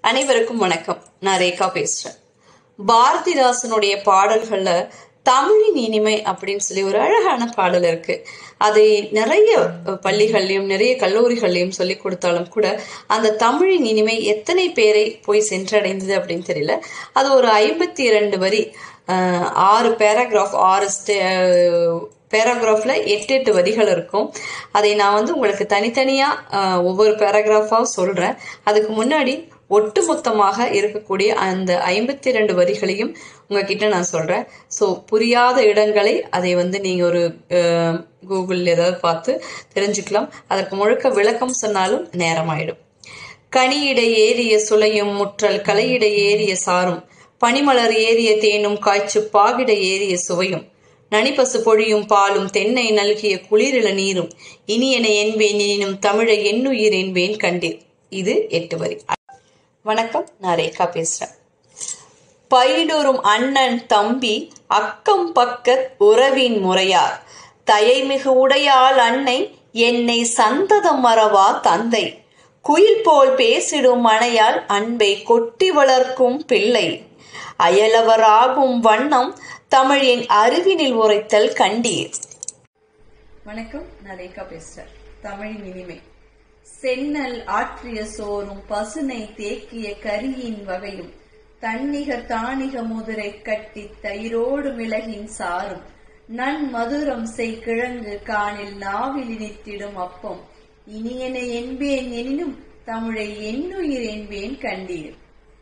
அனைவருக்கும் வணக்கம் நான் ரேகா பேசுறேன் பாரதிதாசனுடைய பாடல்கள்ல தமிழின் இனிமை அப்படின்னு சொல்லி ஒரு அழகான பாடல் இருக்கு அதை நிறைய பள்ளிகள்லயும் நிறைய கல்லூரிகள்லயும் சொல்லி கொடுத்தாலும் கூட அந்த தமிழின் இனிமை எத்தனை பேரை போய் சென்றடைந்தது அப்படின்னு தெரியல அது ஒரு ஐம்பத்தி இரண்டு வரி ஆஹ், ஆறு பேராகிராஃப் ஆறு பேராகிராஃப்ல எட்டு எட்டு வரிகள் இருக்கும் அதை நான் வந்து உங்களுக்கு தனித்தனியா ஆஹ், ஒவ்வொரு பேராகிராஃபா சொல்றேன் அதுக்கு முன்னாடி ஒட்டுமொத்தமாக இருக்கக்கூடிய அந்த ஐம்பத்தி ரெண்டு வரிகளையும் உங்ககிட்ட நான் சொல்றேன் ஸோ புரியாத இடங்களை அதை வந்து நீங்க ஒரு கூகுள் ஏதாவது பார்த்து தெரிஞ்சுக்கலாம் அதற்கு முழுக்க விளக்கம் சொன்னாலும் நேரமாயிடும் கனியிடை ஏறிய சுளையும் முற்றல் கலையிடை ஏறிய சாரும் பனிமலர் ஏறிய தேனும் காய்ச்சு பாகிட ஏறிய சுவையும் நனிப்பசு பொழியும் பாலும் தென்னை நல்கிய குளிரில நீரும் இனியன என்பேன் எனினும் தமிழை எண்ணுயிர் என்பேன் கண்டீர் இது எட்டு வரி வணக்கம் நான் ரேகா பேசுறேன் பயிலுறும் அண்ணன் தம்பி அக்கம் பக்கத் உறவின் முறையார் தயைமிகு உடையாள் அன்னை என்னை சந்ததம் மறவா தந்தை குயில் போல் பேசிடும் மனையால் அன்பை கொட்டி வளர்க்கும் பிள்ளை அயலவராகும் வண்ணம் தமிழின் அறிவினில் உரைத்தல் கண்டீர் வணக்கம் நான் ரேகா பேசுறேன் தமிழின் இனிமை சென்னல் ஆற்றிய சோறும் பசுனை தேக்கிய கரியின் வகையும் தன்னிகர் தானிக முதிரை கட்டி தயிரோடு மிளகின் சாரும் நன் மதுரம் செய் கிழங்கு காணில் நாவில் இனித்திடும் அப்பம் இனியன என்பேன் எனினும் தமிழை எண்ணுயிர் என்பேன் கண்டீர்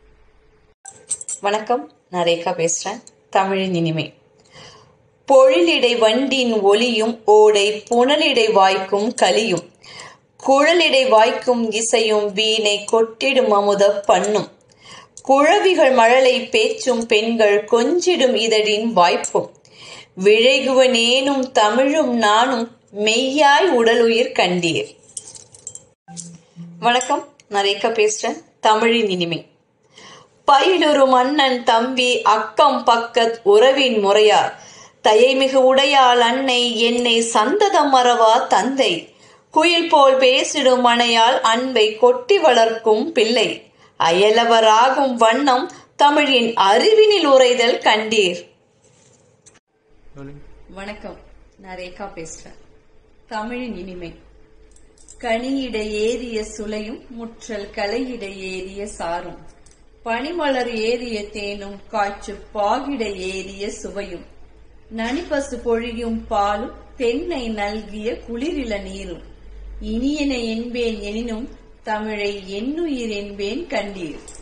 வணக்கம் நான் ரேகா பேசுறேன் தமிழின் இனிமை பொழிலிடை வண்டின் ஒலியும் ஓடை புனலிடை வாய்க்கும் கலியும் குழலிடை வாய்க்கும் இசையும் வீணை கொட்டிடும் அமுத பண்ணும் குழவிகள் மழலை பேச்சும் பெண்கள் கொஞ்சிடும் இதழின் வாய்ப்பும் விழைகுவனேனும் தமிழும் நானும் மெய்யாய் உடலுயிர் கண்டீர் வணக்கம் நான் ரேகா பேசுறேன் தமிழின் இனிமை பயிலுறு மன்னன் தம்பி அக்கம் பக்கத் உறவின் முறையார் தயைமிகு உடையாள் அன்னை என்னை சந்ததம் மறவா தந்தை குயில் போல் பேசிடும் மனையால் அன்பை கொட்டி வளர்க்கும் பிள்ளை அயலவராகும் வண்ணம் தமிழின் அறிவினில் உரைதல் கண்டீர் வணக்கம் நான் ரேகா பேசுறேன் தமிழின் இனிமை கனியிட ஏறிய சுளையும் முற்றல் கலையிட ஏறிய சாரும் பனிமலர் ஏறிய தேனும் காய்ச்சு பாகிட ஏறிய சுவையும் நனிப்பசு பொழியும் பாலும் தென்னை நல்கிய குளிரில நீரும் இனியன என்பேன் எனினும் தமிழை எண்ணுயிர் என்பேன் கண்டீர்